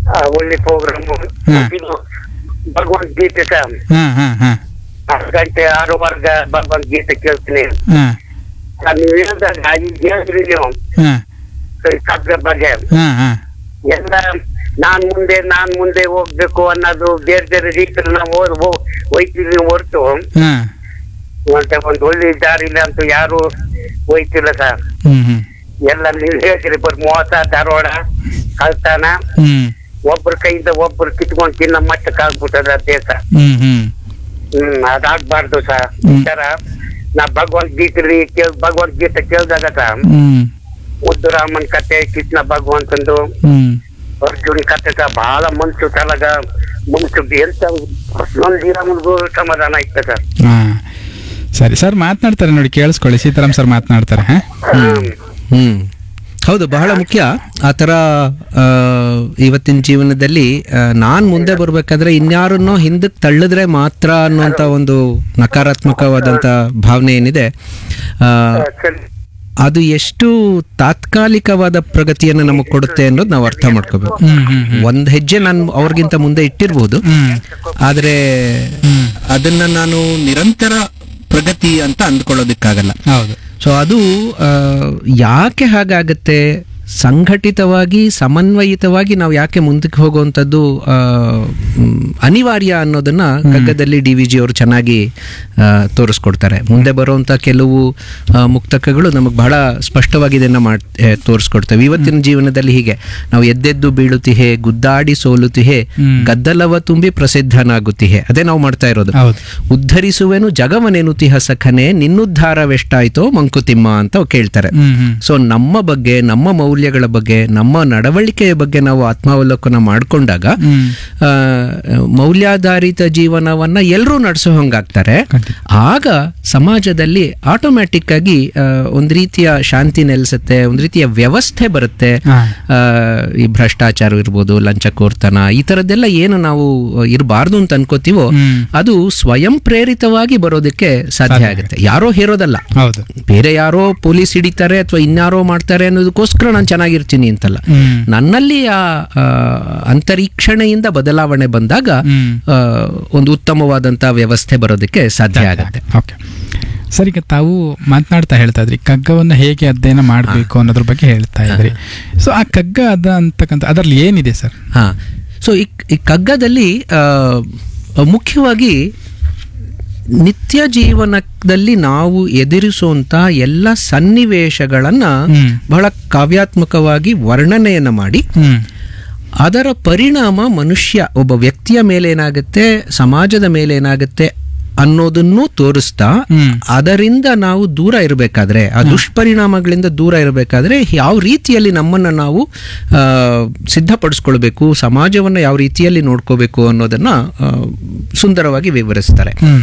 ಆ, ಒಳ್ಳೆ ಪ್ರೋಗ್ರಾಮ್ ಹ್ಮ್. ಇದು ಭಗವದ್ಗೀತೆ ಸಹ ಹಾ ಹಾ ಹಾ ಆರು ಗಂಟೆ ಆರೂವರೆಗ ಭಗವದ್ಗೀತೆ ಕೇಳ್ತೀನಿ ಹಾ ಆ, ನೀವು ಹೇಳಿದಾಗ ಈಗ ಹೇಳಿದ್ರಿ ನೀವು ಹಾ ಈ ಕಗ್ಗ ಬಗ್ಗೆ ಹಾ ಹಾ ಎಲ್ಲ ನಾನ್ ಮುಂದೆ ನಾನ್ ಮುಂದೆ ಹೋಗ್ಬೇಕು ಅನ್ನೋದು ಬೇರೆ ಬೇರೆ ರೀತಿಯಲ್ಲಿ ನಾವು ಓದ್- ಹೋ- ಹೋಯ್ತಿದ್ವಿ ಹೊರತು ಹಾ ಮತ್ತೆ ಒಂದು ಒಳ್ಳೆ ದಾರಿಲಿ ಅಂತೂ ಯಾರು ಹೋಯ್ತಿಲ್ಲ ಸರ್ ಹ್ಮ್ ಹ್ಮ್ ಎಲ್ಲ ನೀವು ಹೇಳ್ತೀರಿ ಬರ್ ಮೋಸ ಧಾರವಾಡ ಕಳ್ತನ ಹ್ಮ್ ಒಬ್ರ ಕೈಯಿಂದ ಒಬ್ರು ಕಿತ್ಕೊಂಡ್ ತಿನ್ನೋ ಮಟ್ಟಕ್ಕೆ ಆಗ್ಬಿಟ್ಟದ ದೇಶ ಹ್ಮ್ ಹ್ಮ್ ಹ್ಮ್ ಅದಾಗ್ಬಾರ್ದು ಸರ್ ಈ ತರ ನಾ ಭಗವದ್ಗೀತೆ ಕೇಳ್ ಭಗವದ್ಗೀತೆ ಕೇಳಿದಾಗ ಸರ್ ಹ್ಮ್ ಮುದ್ದುರಾಮನ್ ಕತೆ ಕೃಷ್ಣ ಭಗವಂತಂದು ಹ್ಮ್ ಅರ್ಜುನ್ ಕತೆ ಸಹ ಬಹಳ ಮನ್ಸು ತಲಗ ಮನ್ಸು ಎಂತ ನಮ್ದು ಸಮಾಧಾನ ಇತ್ತು ಸರ್ ಹಾ ಸರಿ ಸರ್ ಮಾತನಾಡ್ತಾರೆ ನೋಡಿ ಕೇಳಿಸ್ಕೊಳ್ಳಿ ಸೀತಾರಾಮ್ ಸರ್ ಮಾತನಾಡ್ತಾರೆ ಹಾ ಹ್ಮ್ ಹ್ಮ್ ಹೌದು ಬಹಳ ಮುಖ್ಯ ಆ ಥರ ಆ, ಇವತ್ತಿನ ಜೀವನದಲ್ಲಿ ನಾನು ಮುಂದೆ ಬರಬೇಕಾದ್ರೆ ಇನ್ಯಾರನ್ನೋ ಹಿಂದಕ್ಕೆ ತಳ್ಳಿದ್ರೆ ಮಾತ್ರ ಅನ್ನುವಂಥ ಒಂದು ನಕಾರಾತ್ಮಕವಾದಂಥ ಭಾವನೆ ಏನಿದೆ ಆ, ಸರಿ ಅದು ಎಷ್ಟು ತಾತ್ಕಾಲಿಕವಾದ ಪ್ರಗತಿಯನ್ನು ನಮಗೆ ಕೊಡುತ್ತೆ ಅನ್ನೋದು ನಾವು ಅರ್ಥ ಮಾಡ್ಕೋಬೇಕು ಹ್ಮ್ ಹ್ಮ್ ಒಂದು ಹೆಜ್ಜೆ ನಾನು ಅವ್ರಿಗಿಂತ ಮುಂದೆ ಇಟ್ಟಿರ್ಬೋದು ಹ್ಮ್ ಆದರೆ ಅದನ್ನ ನಾನು ನಿರಂತರ ಪ್ರಗತಿ ಅಂತ ಅಂದ್ಕೊಳ್ಳೋದಕ್ಕಾಗಲ್ಲ ಹೌದು ಸೊ ಅದು ಆ, ಯಾಕೆ ಹಾಗಾಗತ್ತೆ ಸಂಘಟಿತವಾಗಿ ಸಮನ್ವಯಿತವಾಗಿ ನಾವು ಯಾಕೆ ಮುಂದಕ್ಕೆ ಹೋಗುವಂಥದ್ದು ಆ, ಮ್, ಅನಿವಾರ್ಯ ಅನ್ನೋದನ್ನ ಕಗ್ಗದಲ್ಲಿ ಡಿ ವಿ ಜಿ ಅವರು ಚೆನ್ನಾಗಿ ಆ, ತೋರಿಸ್ಕೊಡ್ತಾರೆ ಮುಂದೆ ಬರುವಂಥ ಕೆಲವು ಆ, ಮುಕ್ತಕಗಳು ನಮಗೆ ಬಹಳ ಸ್ಪಷ್ಟವಾಗಿ ಇದನ್ನ ಮಾಡ್ ಏ, ತೋರಿಸ್ಕೊಡ್ತವೆ ಇವತ್ತಿನ ಜೀವನದಲ್ಲಿ ಹೀಗೆ ನಾವು ಎದ್ದೆದ್ದು ಬೀಳುತ್ತಿಹೆ ಗುದ್ದಾಡಿ ಸೋಲುತ್ತಿಹೆ ಹ್ಮ್. ಗದ್ದಲವ ತುಂಬಿ ಪ್ರಸಿದ್ಧನಾಗುತ್ತಿಹೆ ಅದೇ ನಾವು ಮಾಡ್ತಾ ಇರೋದು ಹೌದು ಉದ್ಧರಿಸುವೆನು ಜಗವನೆನುತಿಹ ಸಖನೆ ನಿನ್ನುದ್ಧಾರವೆಷ್ಟಾಯ್ತೋ ಮಂಕುತಿಮ್ಮ ಅಂತ ಅವ್ರು ಕೇಳ್ತಾರೆ ಹ್ಮ್ ಹ್ಮ್ ಸೊ ನಮ್ಮ ಬಗ್ಗೆ ನಮ್ಮ ಮೌಲ್ಯಗಳ ಬಗ್ಗೆ ನಮ್ಮ ನಡವಳಿಕೆಯ ಬಗ್ಗೆ ನಾವು ಆತ್ಮಾವಲೋಕನ ಮಾಡಿಕೊಂಡಾಗ ಹ್ಮ್ ಮೌಲ್ಯಾಧಾರಿತ ಜೀವನವನ್ನ ಎಲ್ಲರೂ ನಡೆಸೋ ಹಂಗಾಗ್ತಾರೆ ಖಂಡಿತ. ಆಗ ಸಮಾಜದಲ್ಲಿ ಆಟೋಮ್ಯಾಟಿಕ್ ಆಗಿ ಆ, ಒಂದ್ ರೀತಿಯ ಶಾಂತಿ ನೆಲೆಸುತ್ತೆ ಒಂದ್ ರೀತಿಯ ವ್ಯವಸ್ಥೆ ಬರುತ್ತೆ ಹಾ. ಆ, ಈ ಭ್ರಷ್ಟಾಚಾರ ಇರ್ಬೋದು ಲಂಚಕೋರ್ತನ ಈ ತರದ್ದೆಲ್ಲ ಏನು ನಾವು ಇರಬಾರ್ದು ಅಂತ ಅನ್ಕೋತೀವೋ ಹ್ಮ್. ಅದು ಸ್ವಯಂ ಪ್ರೇರಿತವಾಗಿ ಬರೋದಕ್ಕೆ ಸಾಧ್ಯ ಆಗುತ್ತೆ ಯಾರೋ ಹೇರೋದಲ್ಲ ಹೌದು ಬೇರೆ ಯಾರೋ ಪೊಲೀಸ್ ಹಿಡಿತಾರೆ ಅಥವಾ ಇನ್ಯಾರೋ ಮಾಡ್ತಾರೆ ಅನ್ನೋದಕ್ಕೋಸ್ಕರ ನಾನು ಚೆನ್ನಾಗಿರ್ತೀನಿ ಅಂತಲ್ಲ ಹ್ಮ್ ನನ್ನಲ್ಲಿ ಆ ಆ, ಅಂತರೀಕ್ಷಣೆಯಿಂದ ಬದಲಾವಣೆ ಬಂದಾಗ ಹ್ಮ್. ಆ, ಒಂದು ಉತ್ತಮವಾದಂತ ವ್ಯವಸ್ಥೆ ಬರೋದಕ್ಕೆ ಸಾಧ್ಯ ಆಗುತ್ತೆ ಓಕೆ ಸರ್ ಈಗ ತಾವು ಮಾತನಾಡ್ತಾ ಹೇಳ್ತಾ ಇದ್ರಿ ಕಗ್ಗವನ್ನು ಹೇಗೆ ಅಧ್ಯಯನ ಮಾಡಬೇಕು ಅನ್ನೋದ್ರ ಬಗ್ಗೆ ಹೇಳ್ತಾ ಇದ್ರಿ ಸೊ ಆ ಕಗ್ಗ ಅದ ಅಂತಕ್ಕಂಥ ಅದರಲ್ಲಿ ಏನಿದೆ ಸರ್ ಹಾ ಸೊ ಈ ಈ ಕಗ್ಗದಲ್ಲಿ ಆ, ಮುಖ್ಯವಾಗಿ ನಿತ್ಯ ಜೀವನದಲ್ಲಿ ನಾವು ಎದುರಿಸುವಂತ ಎಲ್ಲ ಸನ್ನಿವೇಶಗಳನ್ನ ಹ್ಮ್. ಬಹಳ ಕಾವ್ಯಾತ್ಮಕವಾಗಿ ವರ್ಣನೆಯನ್ನ ಮಾಡಿ ಹ್ಮ್ ಅದರ ಪರಿಣಾಮ ಮನುಷ್ಯ ಒಬ್ಬ ವ್ಯಕ್ತಿಯ ಮೇಲೆ ಏನಾಗುತ್ತೆ ಸಮಾಜದ ಮೇಲೆ ಏನಾಗುತ್ತೆ ಅನ್ನೋದನ್ನು ತೋರಿಸ್ತಾ ಹ್ಮ್. ಅದರಿಂದ ನಾವು ದೂರ ಇರಬೇಕಾದ್ರೆ ಆ ದುಷ್ಪರಿಣಾಮಗಳಿಂದ ದೂರ ಇರಬೇಕಾದ್ರೆ ಯಾವ ರೀತಿಯಲ್ಲಿ ನಮ್ಮನ್ನ ನಾವು ಆ, ಸಿದ್ಧಪಡಿಸ್ಕೊಳ್ಬೇಕು ಸಮಾಜವನ್ನ ಯಾವ ರೀತಿಯಲ್ಲಿ ನೋಡ್ಕೋಬೇಕು ಅನ್ನೋದನ್ನ ಆ, ಸುಂದರವಾಗಿ ವಿವರಿಸ್ತಾರೆ ಹ್ಮ್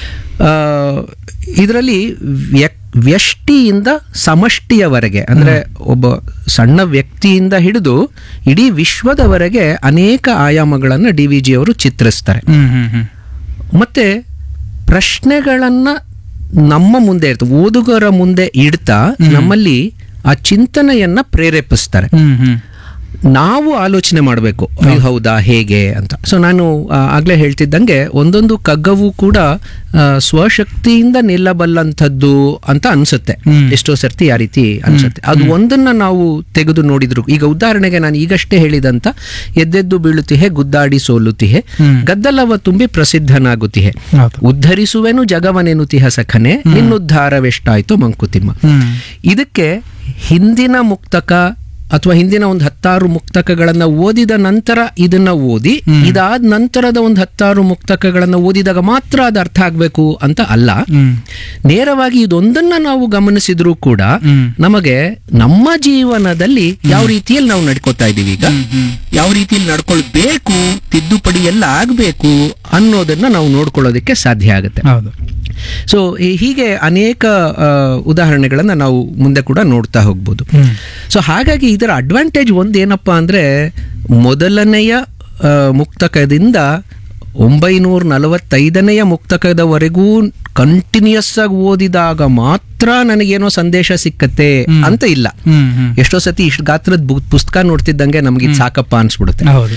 ಇದರಲ್ಲಿ ವ್ಯಷ್ಟಿಯಿಂದ ಸಮಷ್ಟಿಯವರೆಗೆ ಅಂದ್ರೆ ಒಬ್ಬ ಸಣ್ಣ ವ್ಯಕ್ತಿಯಿಂದ ಹಿಡಿದು ಇಡೀ ವಿಶ್ವದವರೆಗೆ ಅನೇಕ ಆಯಾಮಗಳನ್ನು ಡಿ ವಿ ಜಿ ಅವರು ಚಿತ್ರಿಸ್ತಾರೆ ಹ್ಮ್ ಹ್ಮ್ ಹ್ಮ್ ಮತ್ತೆ ಪ್ರಶ್ನೆಗಳನ್ನ ನಮ್ಮ ಮುಂದೆ ಇರ್ತವೆ ಓದುಗರ ಮುಂದೆ ಇಡ್ತಾ ನಮ್ಮಲ್ಲಿ ಆ ಚಿಂತನೆಯನ್ನ ಪ್ರೇರೇಪಿಸ್ತಾರೆ ಹ್ಮ್ ಹ್ಮ್ ನಾವು ಆಲೋಚನೆ ಮಾಡಬೇಕು ಹೌದಾ ಹೇಗೆ ಅಂತ ಸೊ ನಾನು ಆ, ಆಗ್ಲೇ ಹೇಳ್ತಿದ್ದಂಗೆ ಒಂದೊಂದು ಕಗ್ಗವು ಕೂಡ ಆ, ಸ್ವಶಕ್ತಿಯಿಂದ ನಿಲ್ಲಬಲ್ಲಂಥದ್ದು ಅಂತ ಅನ್ಸುತ್ತೆ ಹ್ಮ್. ಎಷ್ಟೋ ಸರ್ತಿ ಆ ರೀತಿ ಅನ್ಸುತ್ತೆ ಅದು ಒಂದನ್ನ ನಾವು ತೆಗೆದು ನೋಡಿದ್ರು ಈಗ ಉದಾಹರಣೆಗೆ ನಾನು ಈಗಷ್ಟೇ ಹೇಳಿದಂತ ಎದ್ದೆದ್ದು ಬೀಳುತ್ತಿಹೆ ಗುದ್ದಾಡಿ ಸೋಲುತ್ತಿಹೆ ಹ್ಮ್. ಗದ್ದಲವ ತುಂಬಿ ಪ್ರಸಿದ್ಧನಾಗುತ್ತಿಹೆ ಹೌದು ಉದ್ಧರಿಸುವೆನು ಜಗವನೆನುತಿಹ ಸಖನೆ ನಿನ್ನುದ್ಧಾರವೆಷ್ಟಾಯ್ತು ಮಂಕುತಿಮ್ಮ ಹ್ಮ್ ಇದಕ್ಕೆ ಹಿಂದಿನ ಮುಕ್ತಕ ಅಥವಾ ಹಿಂದಿನ ಒಂದು ಹತ್ತಾರು ಮುಕ್ತಕಗಳನ್ನ ಓದಿದ ನಂತರ ಇದನ್ನ ಓದಿ ಇದಾದ ನಂತರದ ಒಂದು ಹತ್ತಾರು ಮುಕ್ತಕಗಳನ್ನ ಓದಿದಾಗ ಮಾತ್ರ ಅದು ಅರ್ಥ ಆಗ್ಬೇಕು ಅಂತ ಅಲ್ಲ ಹ್ಮ್ ನೇರವಾಗಿ ಇದೊಂದನ್ನ ನಾವು ಗಮನಿಸಿದ್ರೂ ಕೂಡ ಹ್ಮ್. ನಮಗೆ ನಮ್ಮ ಜೀವನದಲ್ಲಿ ಯಾವ ರೀತಿಯಲ್ಲಿ ನಾವು ನಡ್ಕೋತಾ ಇದೀವಿ ಈಗ ಯಾವ ರೀತಿಯಲ್ಲಿ ನಡ್ಕೊಳ್ಬೇಕು ತಿದ್ದುಪಡಿ ಎಲ್ಲ ಆಗ್ಬೇಕು ಅನ್ನೋದನ್ನ ನಾವು ನೋಡ್ಕೊಳ್ಳೋದಕ್ಕೆ ಸಾಧ್ಯ ಆಗುತ್ತೆ ಹೌದು ಸೊ ಹೀಗೆ ಅನೇಕ ಆ, ಉದಾಹರಣೆಗಳನ್ನ ನಾವು ಮುಂದೆ ಕೂಡ ನೋಡ್ತಾ ಹೋಗ್ಬೋದು ಹ್ಮ್ ಸೊ ಹಾಗಾಗಿ ಇದರ ಅಡ್ವಾಂಟೇಜ್ ಒಂದೇನಪ್ಪ ಅಂದ್ರೆ ಮೊದಲನೆಯ ಆ, ಮುಕ್ತಕದಿಂದ ಒಂಬೈನೂರ ನಲವತ್ತೈದನೆಯ ಮುಕ್ತಕದವರೆಗೂ ಕಂಟಿನ್ಯೂಸ್ ಆಗಿ ಓದಿದಾಗ ಮಾತ್ರ ನನಗೇನೋ ಸಂದೇಶ ಸಿಕ್ಕತ್ತೆ ಅಂತ ಇಲ್ಲ ಹ್ಮ್ ಹ್ಮ್ ಎಷ್ಟೋ ಸತಿ ಇಷ್ಟು ಗಾತ್ರದ ಬು- ಪುಸ್ತಕ ನೋಡ್ತಿದ್ದಂಗೆ ನಮ್ಗೆ ಇದು ಸಾಕಪ್ಪ ಅನ್ಸ್ಬಿಡುತ್ತೆ ಹೌದು